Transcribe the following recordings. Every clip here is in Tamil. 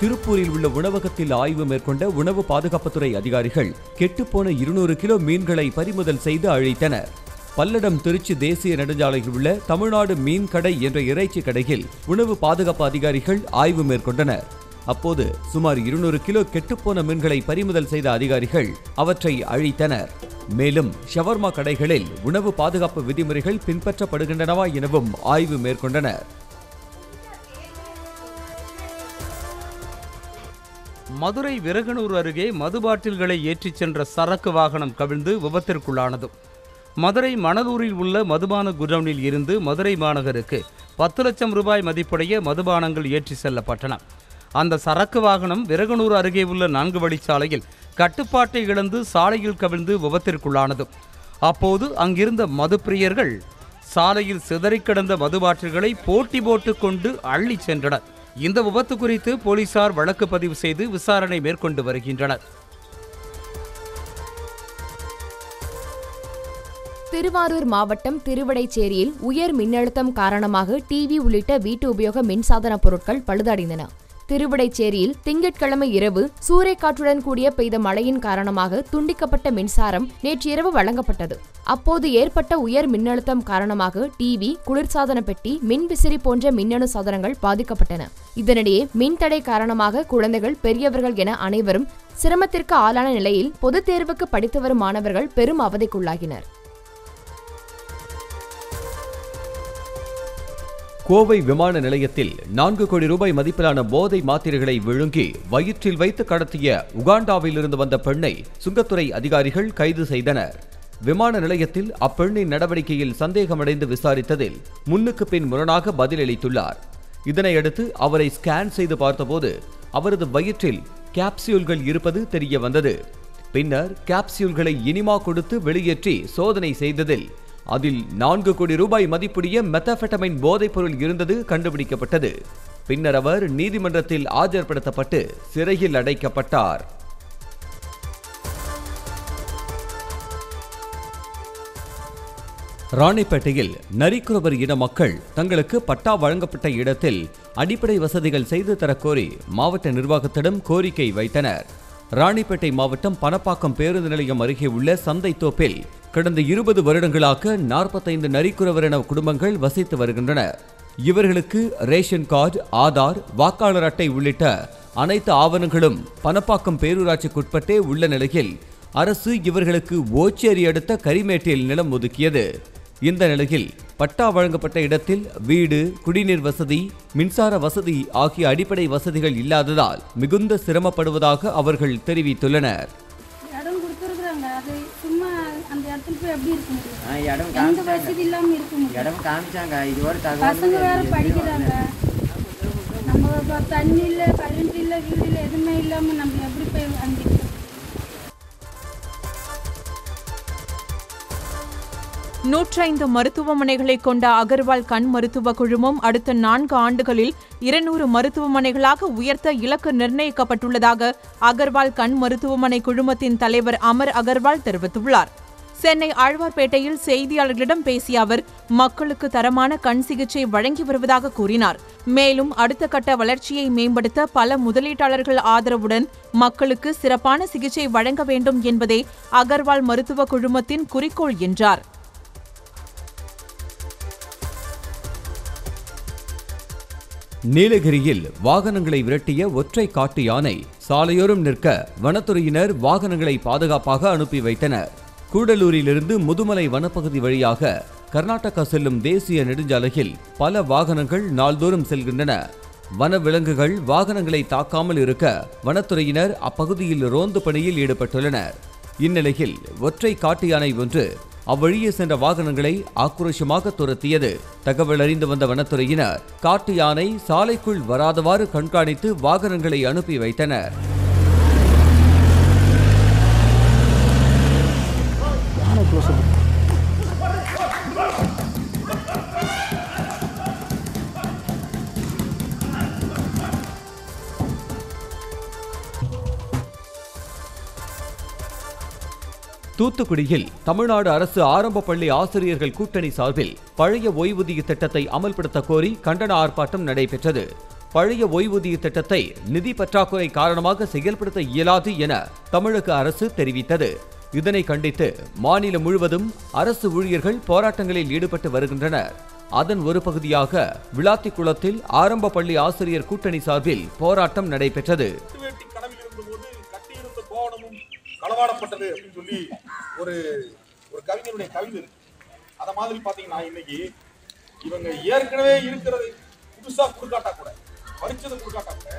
திருப்பூரில் உள்ள உணவகத்தில் ஆய்வு மேற்கொண்ட உணவு பாதுகாப்புத்துறை அதிகாரிகள் கெட்டுப்போன இருநூறு கிலோ மீன்களை பறிமுதல் செய்து அழித்தனர் பல்லடம் திருச்சி தேசிய நெடுஞ்சாலையில் உள்ள தமிழ்நாடு மீன் கடை என்ற இறைச்சி கடையில் உணவு பாதுகாப்பு அதிகாரிகள் ஆய்வு மேற்கொண்டனர் அப்போது சுமார் இருநூறு கிலோ கெட்டுப்போன மீன்களை பறிமுதல் செய்த அதிகாரிகள் அவற்றை அழித்தனர் மேலும் ஷவர்மா கடைகளில் உணவு பாதுகாப்பு விதிமுறைகள் பின்பற்றப்படுகின்றனவா எனவும் ஆய்வு மேற்கொண்டனர் மதுரை விரகனூர் அருகே மது பாட்டில்களை ஏற்றிச் சென்ற சரக்கு வாகனம் கவிழ்ந்து விபத்திற்குள்ளானது மதுரை மணலூரில் உள்ள மதுபான குடவுனில் இருந்து மதுரை மாநகருக்கு பத்து லட்சம் ரூபாய் மதிப்புடைய மதுபானங்கள் ஏற்றி செல்லப்பட்டன அந்த சரக்கு வாகனம் விரகனூர் அருகே உள்ள நான்கு வழிச்சாலையில் கட்டுப்பாட்டை இழந்து சாலையில் கவிழ்ந்து விபத்திற்குள்ளானது அப்போது அங்கிருந்த மதுப்பிரியர்கள் சாலையில் சிதறிக் கிடந்த மது பாட்டில்களை போட்டி போட்டுக் கொண்டு அள்ளிச் சென்றனர் இந்த விபத்து குறித்து போலீசார் வழக்கு பதிவு செய்து விசாரணை மேற்கொண்டு வருகின்றனர் திருவாரூர் மாவட்டம் திருவிடைச்சேரியில் உயர் மின்னழுத்தம் காரணமாக டிவி உள்ளிட்ட வீட்டு உபயோக மின்சாதன பொருட்கள் பழுதடைந்தன திருவிடைச்சேரியில் திங்கட்கிழமை இரவு சூறைக்காற்றுடன் கூடிய பெய்த மழையின் காரணமாக துண்டிக்கப்பட்ட மின்சாரம் நேற்று இரவு வழங்கப்பட்டது அப்போது ஏற்பட்ட உயர் மின்னழுத்தம் காரணமாக டிவி குளிர்சாதன பெட்டி மின்விசிறி போன்ற மின்னணு சாதனங்கள் பாதிக்கப்பட்டன இதனிடையே மின்தடை காரணமாக குழந்தைகள் பெரியவர்கள் என அனைவரும் சிரமத்திற்கு ஆளான நிலையில் பொதுத் தேர்வுக்கு படித்து வரும் மாணவர்கள் பெரும் அவதிக்குள்ளாகினர் கோவை விமான நிலையத்தில் நான்கு கோடி ரூபாய் மதிப்பிலான போதை மாத்திரைகளை விழுங்கி வயிற்றில் வைத்து கடத்திய உகாண்டாவில் இருந்து வந்த பெண்ணை சுங்கத்துறை அதிகாரிகள் கைது செய்தனர் விமான நிலையத்தில் அப்பெண்ணின் நடவடிக்கையில் சந்தேகமடைந்து விசாரித்ததில் முன்னுக்கு பின் முரணாக பதிலளித்துள்ளார் இதனையடுத்து அவரை ஸ்கேன் செய்து பார்த்தபோது அவரது வயிற்றில் கேப்சியூல்கள் இருப்பது தெரிய வந்தது பின்னர் கேப்சியூல்களை இனிமா கொடுத்து வெளியேற்றி சோதனை செய்ததில் அதில் நான்கு கோடி ரூபாய் மதிப்புடைய மெத்தபெட்டமைன் போதைப்பொருள் இருந்தது கண்டுபிடிக்கப்பட்டது பின்னர் அவர் நீதிமன்றத்தில் ஆஜர்படுத்தப்பட்டு சிறையில் அடைக்கப்பட்டார் ராணிப்பேட்டையில் நரிக்குறவர் இன மக்கள் தங்களுக்கு பட்டா வழங்கப்பட்ட இடத்தில் அடிப்படை வசதிகள் செய்து தரக்கோரி மாவட்ட நிர்வாகத்திடம் கோரிக்கை வைத்தனர் ராணிப்பேட்டை மாவட்டம் பணப்பாக்கம் பேருந்து நிலையம் அருகே உள்ள சந்தைத்தோப்பில் கடந்த இருபது வருடங்களாக நாற்பத்தைந்து நரிக்குறவரின குடும்பங்கள் வசித்து வருகின்றனர் இவர்களுக்கு ரேஷன் கார்டு ஆதார் வாக்காளர் அட்டை உள்ளிட்ட அனைத்து ஆவணங்களும் பணப்பாக்கம் பேரூராட்சிக்குட்பட்டே உள்ள நிலையில் அரசு இவர்களுக்கு ஓச்சேரி அடுத்த கரிமேட்டில் நிலம் ஒதுக்கியது இந்த நிலையில் பட்டா வழங்கப்பட்ட இடத்தில் வீடு குடிநீர் வசதி மின்சார வசதி ஆகிய அடிப்படை வசதிகள் இல்லாததால் மிகுந்த சிரமப்படுவதாக அவர்கள் தெரிவித்துள்ளனர் இடம் கொடுத்துருக்குறாங்க அது சும்மா அந்த இடத்துல போய் எப்படி இருக்க முடியும் ஆ, இடம் எந்த காமிச்சாங்க வசதி இல்லாம இருக்க முடியும் இடம் காமிச்சாங்க இது ஒரு பசங்க வேற தகவல் படிக்கிறாங்க நம்ம இப்போ தண்ணி இல்லை கரண்ட் இல்லை வீடு இல்லை எதுவுமே இல்லாம நம்ம எப்படி போய் அங்கே இருக்க நூற்றைந்து மருத்துவமனைகளை கொண்ட அகர்வால் கண் மருத்துவ குழுமம் அடுத்த நான்கு ஆண்டுகளில் இருநூறு மருத்துவமனைகளாக உயர்த்த இலக்கு நிர்ணயிக்கப்பட்டுள்ளதாக அகர்வால் கண் மருத்துவமனை குழுமத்தின் தலைவர் அமர் அகர்வால் தெரிவித்துள்ளார் சென்னை ஆழ்வார்பேட்டையில் செய்தியாளர்களிடம் பேசிய அவர் மக்களுக்கு தரமான கண் சிகிச்சை வழங்கி வருவதாக கூறினார் மேலும் அடுத்த கட்ட வளர்ச்சியை மேம்படுத்த பல முதலீட்டாளர்கள் ஆதரவுடன் மக்களுக்கு சிறப்பான சிகிச்சை வழங்க வேண்டும் என்பதே அகர்வால் மருத்துவ குழுமத்தின் குறிக்கோள் என்றார் நீலகிரியில் வாகனங்களை விரட்டிய ஒற்றை காட்டு யானை சாலையோரம் நிற்க வனத்துறையினர் வாகனங்களை பாதுகாப்பாக அனுப்பி வைத்தனர் கூடலூரிலிருந்து முதுமலை வனப்பகுதி வழியாக கர்நாடகா செல்லும் தேசிய நெடுஞ்சாலையில் பல வாகனங்கள் நாள்தோறும் செல்கின்றன வன விலங்குகள் வாகனங்களை தாக்காமல் இருக்க வனத்துறையினர் அப்பகுதியில் ரோந்து பணியில் ஈடுபட்டுள்ளனர் இந்நிலையில் ஒற்றை காட்டு யானை ஒன்று அவ்வழியே சென்ற வாகனங்களை ஆக்ரோஷமாக துரத்தியது தகவல் அறிந்து வந்த வனத்துறையினர் காட்டு யானை சாலைக்குள் வராதவாறு கண்காணித்து வாகனங்களை அனுப்பி வைத்தனர் தூத்துக்குடியில் தமிழ்நாடு அரசு ஆரம்ப பள்ளி ஆசிரியர்கள் கூட்டணி சார்பில் பழைய ஓய்வூதிய திட்டத்தை அமல்படுத்த கோரி கண்டன ஆர்ப்பாட்டம் நடைபெற்றது பழைய ஓய்வூதிய திட்டத்தை நிதி பற்றாக்குறை காரணமாக செயல்படுத்த இயலாது என தமிழக அரசு தெரிவித்தது இதனை கண்டித்து மாநிலம் முழுவதும் அரசு ஊழியர்கள் போராட்டங்களில் ஈடுபட்டு வருகின்றனர் அதன் ஒரு பகுதியாக விளாத்திக்குளத்தில் ஆரம்ப பள்ளி ஆசிரியர் கூட்டணி சார்பில் போராட்டம் நடைபெற்றது வேட்டி கனவில் இருந்தபோது கட்டியிருந்த கோவணமும் களவாடப்பட்டது அப்படின்னு சொல்லி ஒரு ஒரு கவிஞருடைய கவிதை இருக்கு அத மாதிரி பாத்தீங்கன்னா இன்னைக்கு இவங்க ஏற்கனவே இருக்கிறதை புதுசா குறுக்காட்டா கூட பறிச்சதை குறுக்காட்டா கூட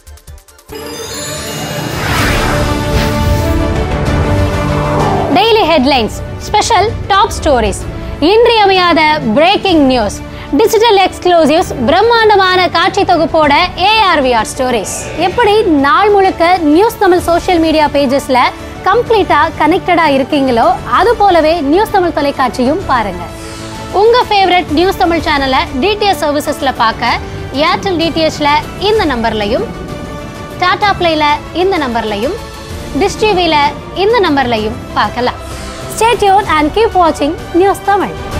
daily headlines special top stories இன்றியமையாத பிரேக்கிங் நியூஸ் டிஜிட்டல் எக்ஸ்க்ளூசிவ்ஸ் பிரம்மாண்டமான காட்சி தொகுப்போட ஏஆர்விஆர் ஸ்டோரிஸ் எப்படி நாள் முழுக்க நியூஸ் தமிழ் சோஷியல் மீடியா பேஜஸ்ல கம்ப்ளீட்டா கனெக்டடா இருக்கீங்களோ அது போலவே நியூஸ் தமிழ் தொலைக்காட்சியும் பாருங்க உங்க ஃபேவரட் நியூஸ் தமிழ் சேனலை டிடிஎச் சர்வீசஸ்ல பார்க்க ஏர்டெல் டிடிஎச்ல இந்த நம்பர்லையும் டாடா பிளேல இந்த நம்பர்லையும் டிஷ் டிவில இந்த நம்பர்லையும் பார்க்கலாம் ஸ்டே டியூன் அண்ட் கீப் வாட்சிங் நியூஸ் தமிழ்